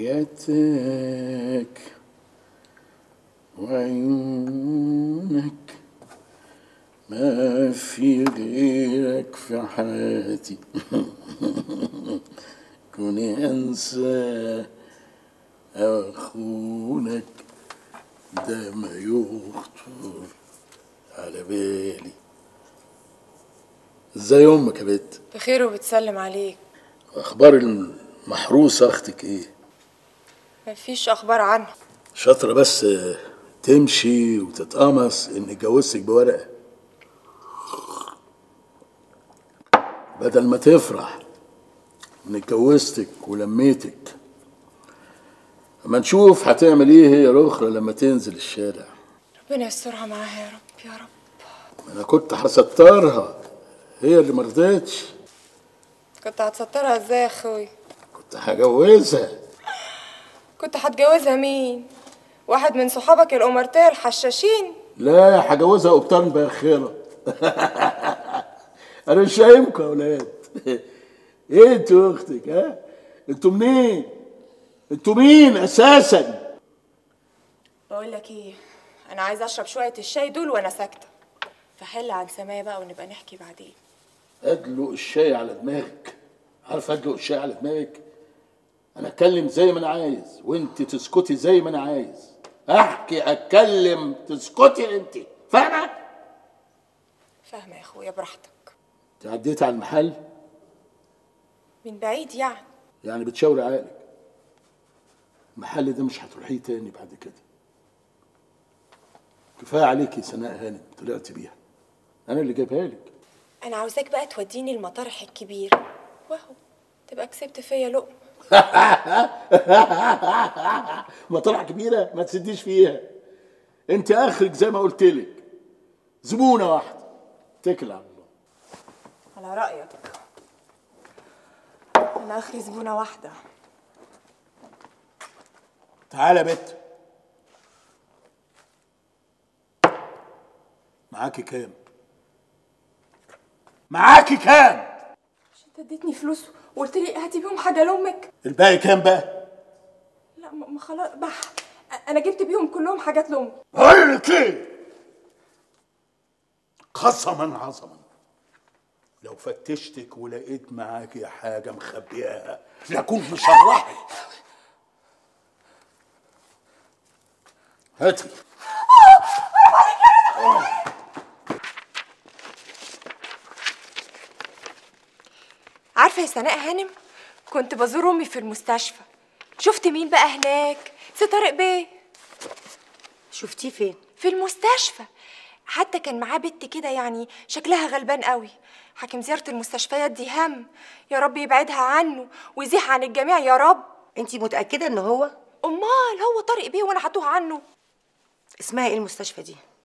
حياتك وعيونك ما في غيرك في حياتي كوني انسى اخونك ده ما يخطر على بالي ازاي امك يا بت بخير وبتسلم عليك اخبار المحروسه اختك ايه مفيش اخبار عنها شاطره بس تمشي وتتقمص ان اتجوزتك بورقه بدل ما تفرح ان اتجوزتك ولميتك اما نشوف هتعمل ايه هي الاخرى لما تنزل الشارع ربنا يسترها معاها يا رب يا رب انا كنت هسترها هي اللي مرضتش كنت هتسترها ازاي يا اخوي كنت هجوزها كنت هتجوزها مين واحد من صحابك الأمرتية الحشاشين لا هجوزها قبطان باخره انا مش فاهمكم يا ولاد ايه انتوا اختك ها انتوا منين انتوا مين اساسا بقول لك ايه انا عايزه اشرب شويه الشاي دول وانا ساكته فحل عن سماء بقى ونبقى نحكي بعدين ادلق الشاي على دماغك عارف ادلق الشاي على دماغك انا اتكلم زي ما انا عايز وانت تسكتي زي ما انا عايز احكي اتكلم تسكتي انت فاهمه فاهمه يا اخويا براحتك انت عديتي على المحل من بعيد يعني يعني بتشاوري عقلك المحل ده مش هتروحيه تاني بعد كده كفايه عليكي سناء هانم طلعتي بيها انا اللي جايبها لك انا عاوزاك بقى توديني المطرح الكبير واهو تبقى كسبت فيا لقمه مطرح كبيره ما تسديش فيها انت اخرك زي ما قلت لك زبونه واحده اتكل على الله على رايك انا اخري زبونه واحده تعالى يا بت معاكي كام معاكي كام مش انت اديتني فلوس وقلت لي هاتي بيهم حاجه لامك الباقي كام بقى لا ما ما خلاص بح انا جبت بيهم كلهم حاجات لامي بقول لك ايه قسما عظما لو فتشتك ولقيت معاكي حاجه مخبياها لكون مشرحك هاتي عارفه يا سناء هانم كنت بزور امي في المستشفى شفت مين بقى هناك سي طارق بيه شفتيه فين في المستشفى حتى كان معاه بنت كده يعني شكلها غلبان قوي حاكم زيارة المستشفيات دي هم يا رب يبعدها عنه ويزيح عن الجميع يا رب انت متاكده ان هو امال هو طارق بيه وانا هتوه عنه اسمها ايه المستشفى دي